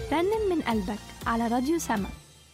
رنن من قلبك على راديو سما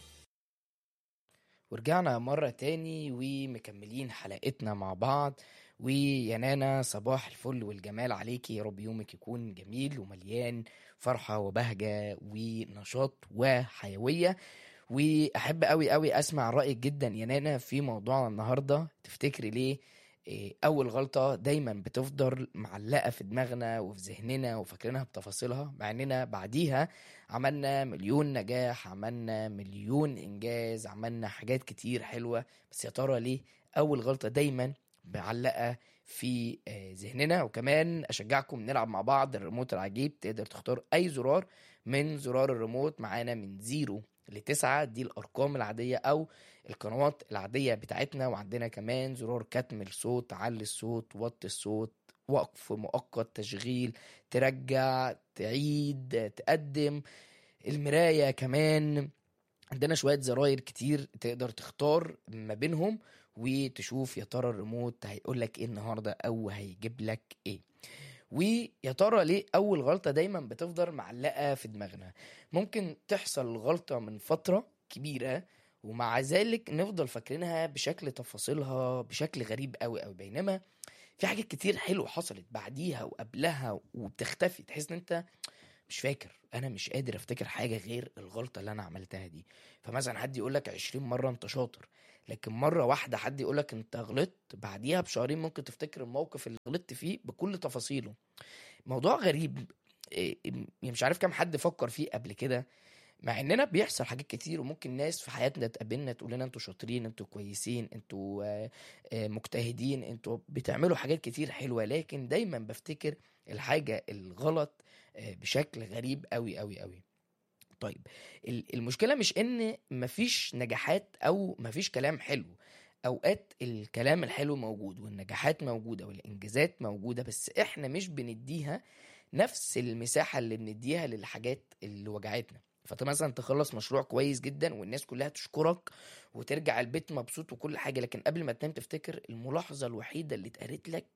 ورجعنا مرة تاني ومكملين حلقتنا مع بعض ويا نانا صباح الفل والجمال عليكي يا رب يومك يكون جميل ومليان فرحة وبهجة ونشاط وحيوية وأحب أوي أوي أسمع رأيك جدا يا نانا في موضوعنا النهاردة تفتكري ليه إيه، أول غلطة دايما بتفضل معلقة في دماغنا وفي ذهننا وفاكرينها بتفاصيلها مع إننا بعديها عملنا مليون نجاح عملنا مليون إنجاز عملنا حاجات كتير حلوة بس يا ترى ليه أول غلطة دايما معلقة في آه، ذهننا وكمان أشجعكم نلعب مع بعض الريموت العجيب تقدر تختار أي زرار من زرار الريموت معانا من زيرو لتسعة دي الأرقام العادية أو القنوات العادية بتاعتنا وعندنا كمان زرار كتم الصوت علي الصوت وطي الصوت وقف مؤقت تشغيل ترجع تعيد تقدم المراية كمان عندنا شوية زراير كتير تقدر تختار ما بينهم وتشوف يا ترى الريموت هيقول لك ايه النهارده او هيجيب لك ايه ويا ترى ليه اول غلطه دايما بتفضل معلقه في دماغنا ممكن تحصل غلطه من فتره كبيره ومع ذلك نفضل فاكرينها بشكل تفاصيلها بشكل غريب قوي قوي بينما في حاجات كتير حلوه حصلت بعديها وقبلها وبتختفي تحس ان انت مش فاكر انا مش قادر افتكر حاجه غير الغلطه اللي انا عملتها دي فمثلا حد يقول لك 20 مره انت شاطر لكن مره واحده حد يقول لك انت غلطت بعديها بشهرين ممكن تفتكر الموقف اللي غلطت فيه بكل تفاصيله موضوع غريب إيه، يعني مش عارف كام حد فكر فيه قبل كده مع اننا بيحصل حاجات كتير وممكن ناس في حياتنا تقابلنا تقول لنا انتوا شاطرين انتوا كويسين انتوا آه، آه، مجتهدين انتوا بتعملوا حاجات كتير حلوه لكن دايما بفتكر الحاجه الغلط آه، بشكل غريب قوي قوي قوي طيب ال- المشكله مش ان مفيش نجاحات او مفيش كلام حلو اوقات الكلام الحلو موجود والنجاحات موجوده والانجازات موجوده بس احنا مش بنديها نفس المساحه اللي بنديها للحاجات اللي وجعتنا فانت مثلا تخلص مشروع كويس جدا والناس كلها تشكرك وترجع البيت مبسوط وكل حاجه لكن قبل ما تنام تفتكر الملاحظه الوحيده اللي اتقالت لك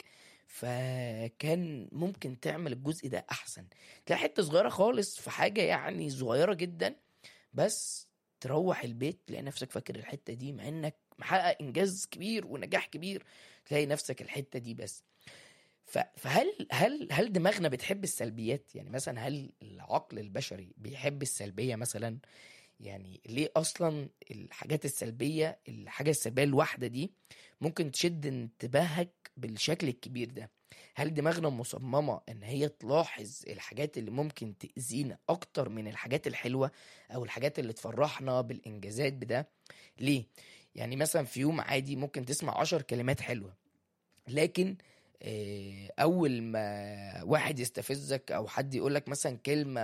فكان ممكن تعمل الجزء ده احسن تلاقي حته صغيره خالص في حاجه يعني صغيره جدا بس تروح البيت تلاقي نفسك فاكر الحته دي مع انك محقق انجاز كبير ونجاح كبير تلاقي نفسك الحته دي بس ف- فهل هل هل دماغنا بتحب السلبيات يعني مثلا هل العقل البشري بيحب السلبيه مثلا يعني ليه اصلا الحاجات السلبيه الحاجه السلبيه الواحده دي ممكن تشد انتباهك بالشكل الكبير ده هل دماغنا مصممه ان هي تلاحظ الحاجات اللي ممكن تاذينا اكتر من الحاجات الحلوه او الحاجات اللي تفرحنا بالانجازات بده ليه يعني مثلا في يوم عادي ممكن تسمع عشر كلمات حلوه لكن آه، اول ما واحد يستفزك او حد يقول لك مثلا كلمه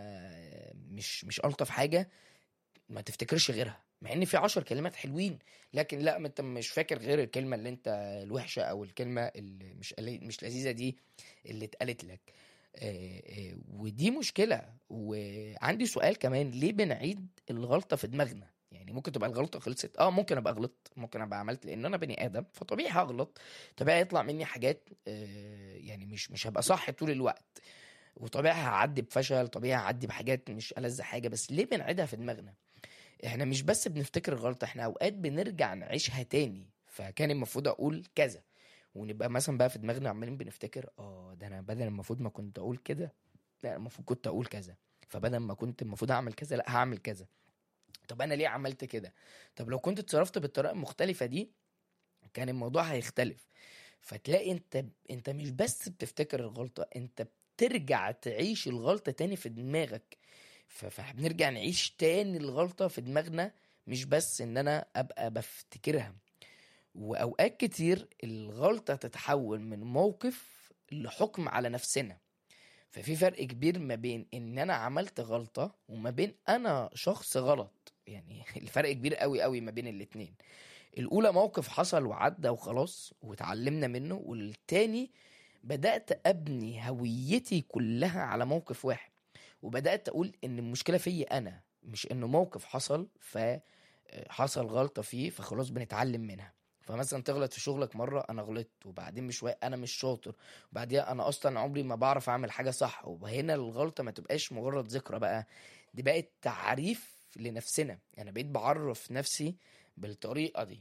مش مش الطف حاجه ما تفتكرش غيرها مع ان في عشر كلمات حلوين لكن لا ما انت مش فاكر غير الكلمه اللي انت الوحشه او الكلمه اللي مش قلي- مش لذيذه دي اللي اتقالت لك آه، آه، ودي مشكله وعندي سؤال كمان ليه بنعيد الغلطه في دماغنا يعني ممكن تبقى الغلطه خلصت اه ممكن ابقى غلطت ممكن ابقى عملت لان انا بني ادم فطبيعي هغلط طبيعي يطلع مني حاجات آه، يعني مش مش هبقى صح طول الوقت وطبيعي هعدي بفشل طبيعي هعدي بحاجات مش ألذ حاجه بس ليه بنعيدها في دماغنا احنا مش بس بنفتكر الغلطه احنا اوقات بنرجع نعيشها تاني فكان المفروض اقول كذا ونبقى مثلا بقى في دماغنا عمالين بنفتكر اه ده انا بدل المفروض ما كنت اقول كده لا المفروض كنت اقول كذا فبدل ما كنت المفروض اعمل كذا لا هعمل كذا طب انا ليه عملت كده طب لو كنت اتصرفت بالطريقه المختلفه دي كان الموضوع هيختلف فتلاقي انت انت مش بس بتفتكر الغلطه انت بترجع تعيش الغلطه تاني في دماغك ف- فبنرجع نعيش تاني الغلطه في دماغنا مش بس ان انا ابقى بفتكرها واوقات كتير الغلطه تتحول من موقف لحكم على نفسنا ففي فرق كبير ما بين ان انا عملت غلطه وما بين انا شخص غلط يعني الفرق كبير قوي قوي ما بين الاتنين الاولى موقف حصل وعدى وخلاص واتعلمنا منه والتاني بدات ابني هويتي كلها على موقف واحد وبدات اقول ان المشكله فيا انا مش انه موقف حصل فحصل غلطه فيه فخلاص بنتعلم منها فمثلا تغلط في شغلك مره انا غلطت وبعدين بشويه انا مش شاطر وبعدين انا اصلا عمري ما بعرف اعمل حاجه صح وهنا الغلطه ما تبقاش مجرد ذكرى بقى دي بقت تعريف لنفسنا انا بقيت بعرف نفسي بالطريقه دي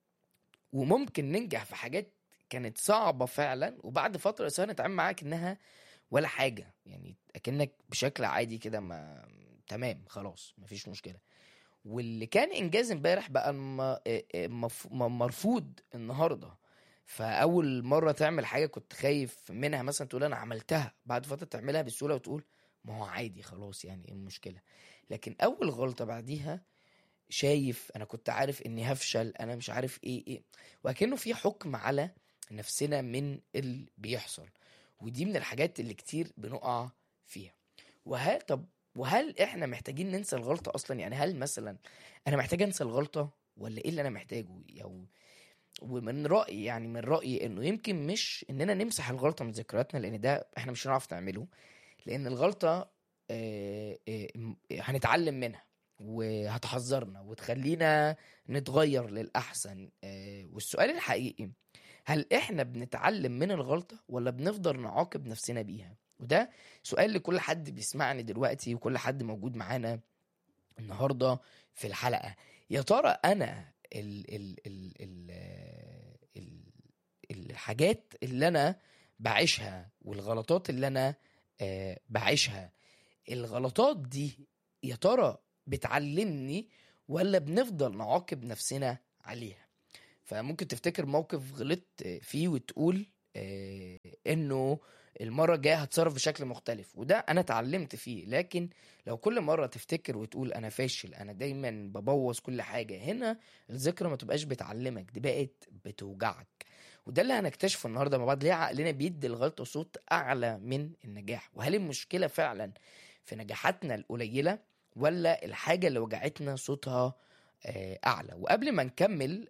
وممكن ننجح في حاجات كانت صعبة فعلا وبعد فترة قصيرة نتعامل معاك انها ولا حاجة يعني اكنك بشكل عادي كده ما تمام خلاص مفيش مشكلة واللي كان انجاز امبارح بقى م... مف... م- مرفوض النهارده فاول مره تعمل حاجه كنت خايف منها مثلا تقول انا عملتها بعد فتره تعملها بسهوله وتقول ما هو عادي خلاص يعني ايه المشكله لكن اول غلطه بعديها شايف انا كنت عارف اني هفشل انا مش عارف ايه ايه وكأنه في حكم على نفسنا من اللي بيحصل ودي من الحاجات اللي كتير بنقع فيها وهل طب وهل احنا محتاجين ننسى الغلطة اصلا يعني هل مثلا انا محتاج انسى الغلطة ولا ايه اللي انا محتاجه او ومن رأيي يعني من رأيي انه يمكن مش اننا نمسح الغلطة من ذكرياتنا لان ده احنا مش هنعرف نعمله لان الغلطة آه، آه، م- هنتعلم منها وهتحذرنا وتخلينا نتغير للأحسن آه، والسؤال الحقيقي هل احنا بنتعلم من الغلطة ولا بنفضل نعاقب نفسنا بيها وده سؤال لكل حد بيسمعني دلوقتي وكل حد موجود معانا النهارده في الحلقة يا ترى انا ال ال ال ال ال الحاجات اللي انا بعيشها والغلطات اللي انا آه، بعيشها الغلطات دي يا ترى بتعلمني ولا بنفضل نعاقب نفسنا عليها فممكن تفتكر موقف غلطت فيه وتقول آه، انه المرة الجاية هتصرف بشكل مختلف وده انا اتعلمت فيه لكن لو كل مرة تفتكر وتقول انا فاشل انا دايما ببوظ كل حاجة هنا الذكرى ما تبقاش بتعلمك دي بقت بتوجعك وده اللي هنكتشفه النهارده مع بعض ليه عقلنا بيدي الغلطة صوت اعلى من النجاح وهل المشكلة فعلا في نجاحاتنا القليلة ولا الحاجة اللي وجعتنا صوتها آه، اعلى وقبل ما نكمل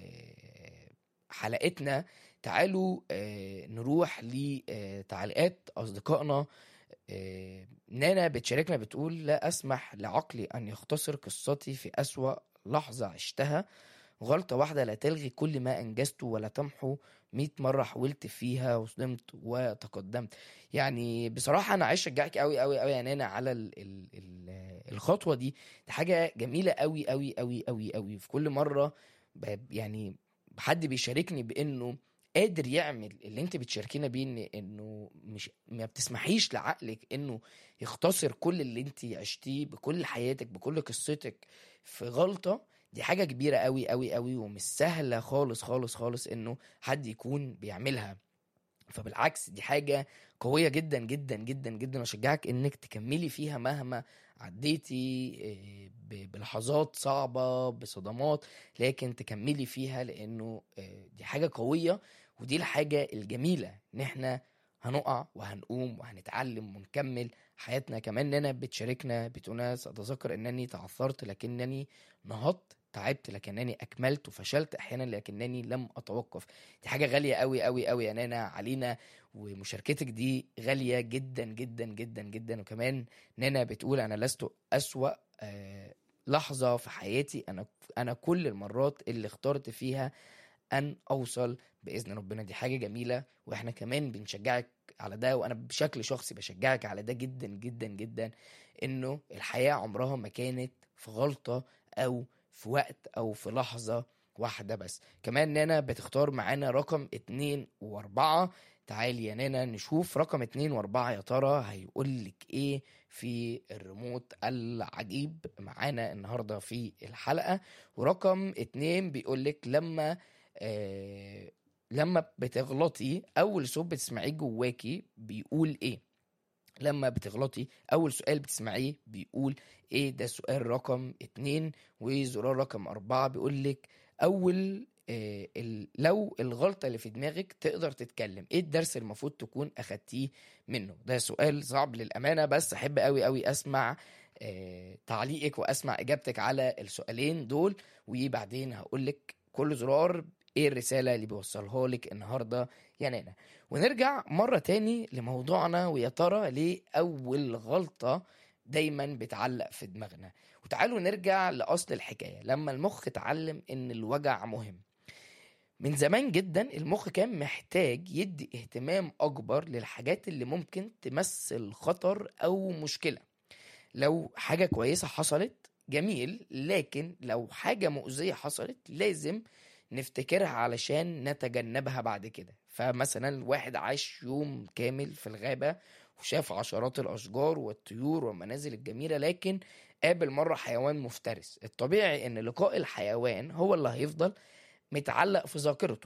آه، حلقتنا تعالوا آه، نروح لتعليقات اصدقائنا آه، نانا بتشاركنا بتقول لا اسمح لعقلي ان يختصر قصتي في اسوا لحظه عشتها غلطه واحده لا تلغي كل ما انجزته ولا تمحو مئة مرة حاولت فيها وصدمت وتقدمت يعني بصراحة أنا عايز أشجعك أوي أوي أوي يا نانا على ال ال ال الخطوة دي دي حاجة جميلة أوي أوي أوي أوي أوي في كل مرة ب- يعني حد بيشاركني بانه قادر يعمل اللي انت بتشاركينا بيه إن انه مش ما بتسمحيش لعقلك انه يختصر كل اللي انت عشتيه بكل حياتك بكل قصتك في غلطة دي حاجة كبيرة قوي قوي قوي ومش سهلة خالص خالص خالص انه حد يكون بيعملها فبالعكس دي حاجة قوية جدا جدا جدا جدا واشجعك انك تكملي فيها مهما عديتي آه، ب- بلحظات صعبة بصدمات لكن تكملي فيها لانه آه، دي حاجة قوية ودي الحاجة الجميلة ان احنا هنقع وهنقوم وهنتعلم ونكمل حياتنا كمان نانا بتشاركنا بتونس اتذكر انني تعثرت لكنني نهضت تعبت لكنني اكملت وفشلت احيانا لكنني لم اتوقف دي حاجه غاليه قوي قوي قوي يا نانا علينا ومشاركتك دي غاليه جدا جدا جدا جدا وكمان نانا بتقول انا لست اسوا آه، لحظه في حياتي انا انا كل المرات اللي اخترت فيها ان اوصل باذن ربنا دي حاجه جميله واحنا كمان بنشجعك على ده وانا بشكل شخصي بشجعك على ده جدا جدا جدا انه الحياه عمرها ما كانت في غلطه او في وقت او في لحظه واحده بس كمان نانا بتختار معانا رقم اتنين واربعة تعالي يا نانا نشوف رقم اتنين واربعة يا ترى هيقول لك ايه في الريموت العجيب معانا النهارده في الحلقه ورقم اتنين بيقول لك لما آه لما بتغلطي اول صوت بتسمعيه جواكي بيقول ايه لما بتغلطي اول سؤال بتسمعيه بيقول ايه ده سؤال رقم اتنين وزرار رقم اربعة بيقول لك اول آه ال- لو الغلطة اللي في دماغك تقدر تتكلم ايه الدرس المفروض تكون اخدتيه منه ده سؤال صعب للامانة بس احب قوي قوي اسمع آه تعليقك واسمع اجابتك على السؤالين دول وبعدين هقول لك كل زرار ايه الرسالة اللي بيوصلها لك النهاردة يا نانا ونرجع مرة تاني لموضوعنا ويا ترى ليه أول غلطة دايما بتعلق في دماغنا وتعالوا نرجع لأصل الحكاية لما المخ اتعلم إن الوجع مهم من زمان جدا المخ كان محتاج يدي اهتمام اكبر للحاجات اللي ممكن تمثل خطر او مشكله لو حاجه كويسه حصلت جميل لكن لو حاجه مؤذيه حصلت لازم نفتكرها علشان نتجنبها بعد كده فمثلا واحد عاش يوم كامل في الغابه وشاف عشرات الاشجار والطيور والمنازل الجميله لكن قابل مره حيوان مفترس الطبيعي ان لقاء الحيوان هو اللي هيفضل متعلق في ذاكرته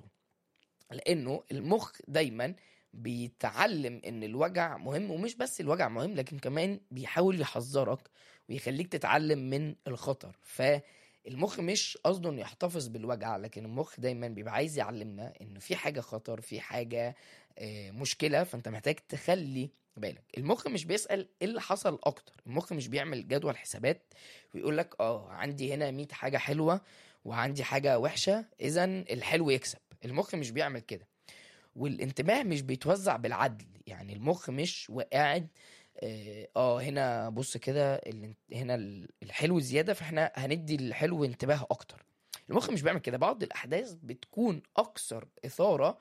لانه المخ دايما بيتعلم ان الوجع مهم ومش بس الوجع مهم لكن كمان بيحاول يحذرك ويخليك تتعلم من الخطر فالمخ مش قصده انه يحتفظ بالوجع لكن المخ دايما بيبقى عايز يعلمنا انه في حاجه خطر في حاجه آه، مشكله فانت محتاج تخلي بالك المخ مش بيسال ايه اللي حصل اكتر المخ مش بيعمل جدول حسابات ويقول لك اه عندي هنا 100 حاجه حلوه وعندي حاجه وحشه اذا الحلو يكسب المخ مش بيعمل كده والانتباه مش بيتوزع بالعدل يعني المخ مش وقاعد اه آه، هنا بص كده ال- هنا ال- الحلو زياده فاحنا هندي الحلو انتباه اكتر المخ مش بيعمل كده بعض الاحداث بتكون اكثر اثاره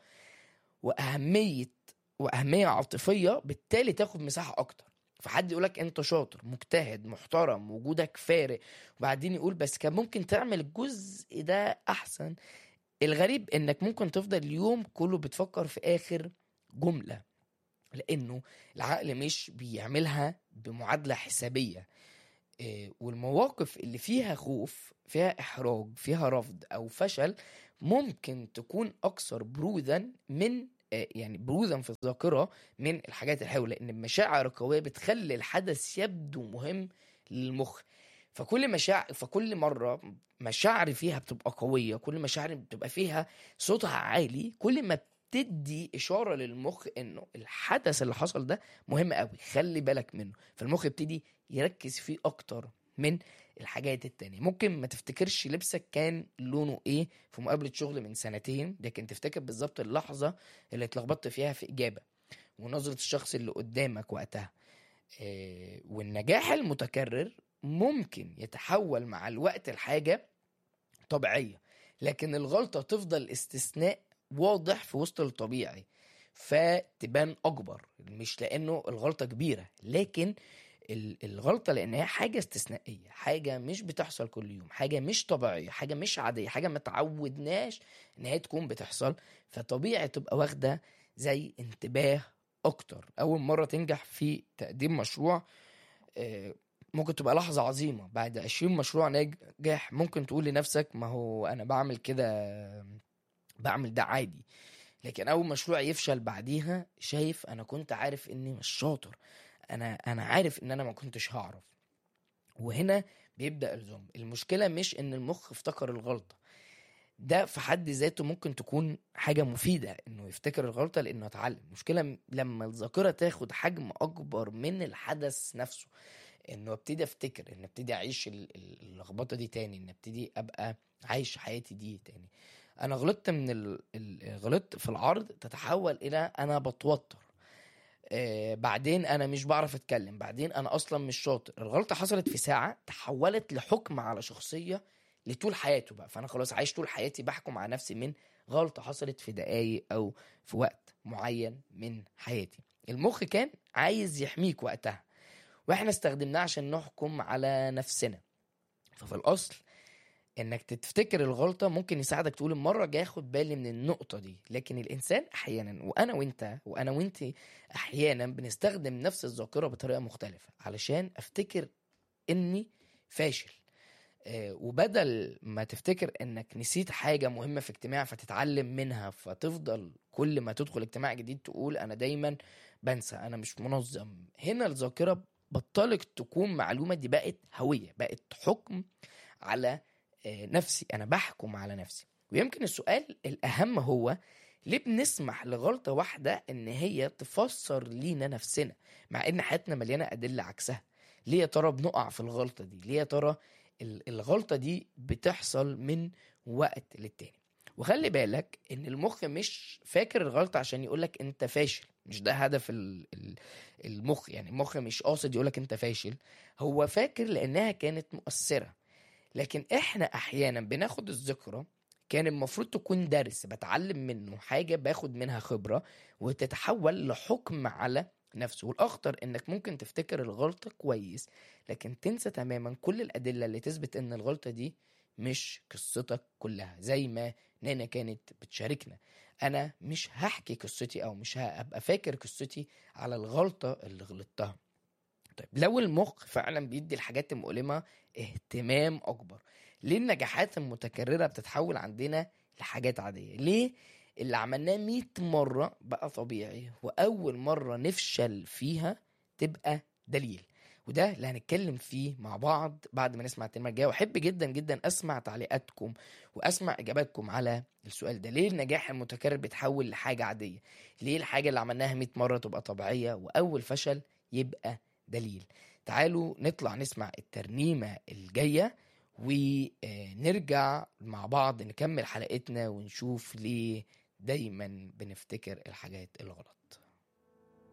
واهميه واهميه عاطفيه بالتالي تاخد مساحه اكتر فحد يقولك انت شاطر مجتهد محترم وجودك فارق وبعدين يقول بس كان ممكن تعمل الجزء ده احسن الغريب انك ممكن تفضل اليوم كله بتفكر في اخر جمله لانه العقل مش بيعملها بمعادله حسابيه إيه، والمواقف اللي فيها خوف فيها احراج فيها رفض او فشل ممكن تكون اكثر برودا من آه، يعني برودا في الذاكره من الحاجات الحلوه لان المشاعر القويه بتخلي الحدث يبدو مهم للمخ فكل مشاعر فكل مره مشاعري فيها بتبقى قويه كل مشاعري بتبقى فيها صوتها عالي كل ما بتدي اشاره للمخ انه الحدث اللي حصل ده مهم قوي خلي بالك منه فالمخ يبتدي يركز فيه اكتر من الحاجات التانية ممكن ما تفتكرش لبسك كان لونه ايه في مقابلة شغل من سنتين لكن تفتكر بالظبط اللحظة اللي اتلخبطت فيها في إجابة ونظرة الشخص اللي قدامك وقتها آه، والنجاح المتكرر ممكن يتحول مع الوقت لحاجة طبيعية لكن الغلطة تفضل استثناء واضح في وسط الطبيعي فتبان أكبر مش لأنه الغلطة كبيرة لكن ال- الغلطة لأن هي حاجة استثنائية حاجة مش بتحصل كل يوم حاجة مش طبيعية حاجة مش عادية حاجة ما تعودناش إن هي تكون بتحصل فطبيعي تبقى واخدة زي انتباه أكتر أول مرة تنجح في تقديم مشروع آه، ممكن تبقى لحظة عظيمة بعد 20 مشروع ناجح ممكن تقول لنفسك ما هو أنا بعمل كده بعمل ده عادي لكن أول مشروع يفشل بعديها شايف أنا كنت عارف إني مش شاطر أنا أنا عارف إن أنا ما كنتش هعرف وهنا بيبدأ الزوم المشكلة مش إن المخ افتكر الغلطة ده في حد ذاته ممكن تكون حاجة مفيدة إنه يفتكر الغلطة لأنه اتعلم المشكلة لما الذاكرة تاخد حجم أكبر من الحدث نفسه انه ابتدي افتكر ان ابتدي اعيش ال- ال- اللخبطه دي تاني ان ابتدي ابقى عايش حياتي دي تاني انا غلطت من ال... ال... غلطت في العرض تتحول الى انا بتوتر آه بعدين انا مش بعرف اتكلم بعدين انا اصلا مش شاطر الغلطه حصلت في ساعه تحولت لحكم على شخصيه لطول حياته بقى فانا خلاص عايش طول حياتي بحكم على نفسي من غلطه حصلت في دقايق او في وقت معين من حياتي المخ كان عايز يحميك وقتها واحنا استخدمناه عشان نحكم على نفسنا ففي الاصل انك تفتكر الغلطه ممكن يساعدك تقول المره الجايه اخد بالي من النقطه دي لكن الانسان احيانا وانا وانت وانا وانت احيانا بنستخدم نفس الذاكره بطريقه مختلفه علشان افتكر اني فاشل آه، وبدل ما تفتكر انك نسيت حاجه مهمه في اجتماع فتتعلم منها فتفضل كل ما تدخل اجتماع جديد تقول انا دايما بنسى انا مش منظم هنا الذاكره بطلت تكون معلومه دي بقت هويه بقت حكم على آه، نفسي انا بحكم على نفسي ويمكن السؤال الاهم هو ليه بنسمح لغلطه واحده ان هي تفسر لينا نفسنا مع ان حياتنا مليانه ادله عكسها ليه يا ترى بنقع في الغلطه دي ليه يا ترى ال- الغلطه دي بتحصل من وقت للتاني وخلي بالك ان المخ مش فاكر الغلطه عشان يقولك انت فاشل مش ده هدف ال- ال- المخ يعني المخ مش قاصد يقولك انت فاشل هو فاكر لانها كانت مؤثره لكن احنا احيانا بناخد الذكرى كان المفروض تكون درس بتعلم منه حاجة باخد منها خبرة وتتحول لحكم على نفسه والأخطر إنك ممكن تفتكر الغلطة كويس لكن تنسى تماما كل الأدلة اللي تثبت إن الغلطة دي مش قصتك كلها زي ما نانا كانت بتشاركنا أنا مش هحكي قصتي أو مش هبقى فاكر قصتي على الغلطة اللي غلطتها طيب لو المخ فعلا بيدي الحاجات المؤلمة اهتمام أكبر ليه النجاحات المتكررة بتتحول عندنا لحاجات عادية ليه اللي عملناه 100 مرة بقى طبيعي وأول مرة نفشل فيها تبقى دليل وده اللي هنتكلم فيه مع بعض بعد ما نسمع الترمية الجاية وأحب جدا جدا أسمع تعليقاتكم وأسمع إجاباتكم على السؤال ده ليه النجاح المتكرر بيتحول لحاجة عادية ليه الحاجة اللي عملناها 100 مرة تبقى طبيعية وأول فشل يبقى دليل تعالوا نطلع نسمع الترنيمة الجاية ونرجع مع بعض نكمل حلقتنا ونشوف ليه دايما بنفتكر الحاجات الغلط